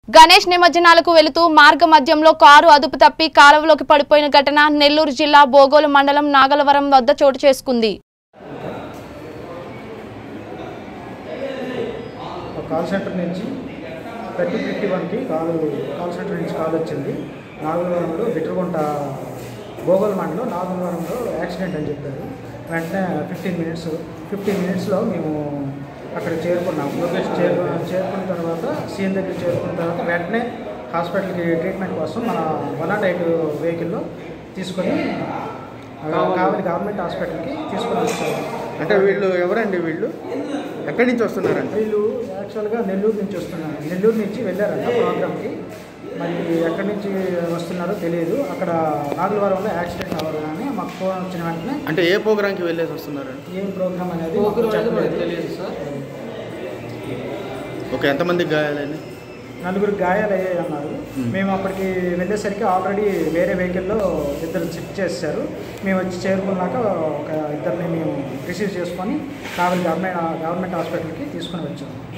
గణేష్ నిమజ్జనాలకు వెళుతూ మార్గ మధ్యంలో కారు అదుపు తప్పి కాలువలోకి పడిపోయిన ఘటన నెల్లూరు జిల్లా బోగోలు మండలం నాగలవరం వద్ద చోటు చేసుకుంది కాల్ సెంటర్ నుంచి థర్టీ ఫిఫ్టీ వన్కి కాల్ కాల్ సెంటర్ నుంచి కాల్ వచ్చింది నాగులవరంలో బిట్రగుంట గోగోల్ మండలం నాగులవరంలో యాక్సిడెంట్ అని చెప్పారు వెంటనే ఫిఫ్టీన్ మినిట్స్ ఫిఫ్టీన్ మినిట్స్లో మేము అక్కడ చేరుకున్నాం లొకేషన్ చేరుకు చేరుకున్న తర్వాత సీఎం దగ్గర చేరుకున్న తర్వాత వెంటనే హాస్పిటల్కి ట్రీట్మెంట్ కోసం మన వన్ నాట్ ఎయిట్ వెహికల్లో తీసుకొని ఆ, కావలి గవర్నమెంట్ హాస్పిటల్కి తీసుకొని వచ్చారు అంటే వీళ్ళు ఎవరండి వీళ్ళు ఎక్కడి నుంచి వస్తున్నారండి వీళ్ళు యాక్చువల్గా నెల్లూరు నుంచి వస్తున్నారు నెల్లూరు నుంచి వెళ్ళారంట ప్రోగ్రామ్కి మరి ఎక్కడి నుంచి వస్తున్నారో తెలియదు అక్కడ నాగులవరంలో యాక్సిడెంట్ అవ్వగానే మాకు ఫోన్ వచ్చిన వెంటనే అంటే ఏ ప్రోగ్రాంకి వెళ్ళేసి వస్తున్నారండి ఏం ప్రోగ్రామ్ అనేది మాకు చెప్పలేదు తెలియదు సార్ ఓకే ఎంతమందికి గాయాలండి నలుగురు గాయాలయ్యాయి అన్నారు మేము అప్పటికి వెళ్ళేసరికి ఆల్రెడీ వేరే వెహికల్లో ఇద్దరు చెక్ చేశారు మేము వచ్చి చేరుకున్నాక ఒక ఇద్దరిని మేము రిసీవ్ చేసుకొని కావలి గవర్నమెంట్ గవర్నమెంట్ హాస్పిటల్కి తీసుకొని వచ్చాము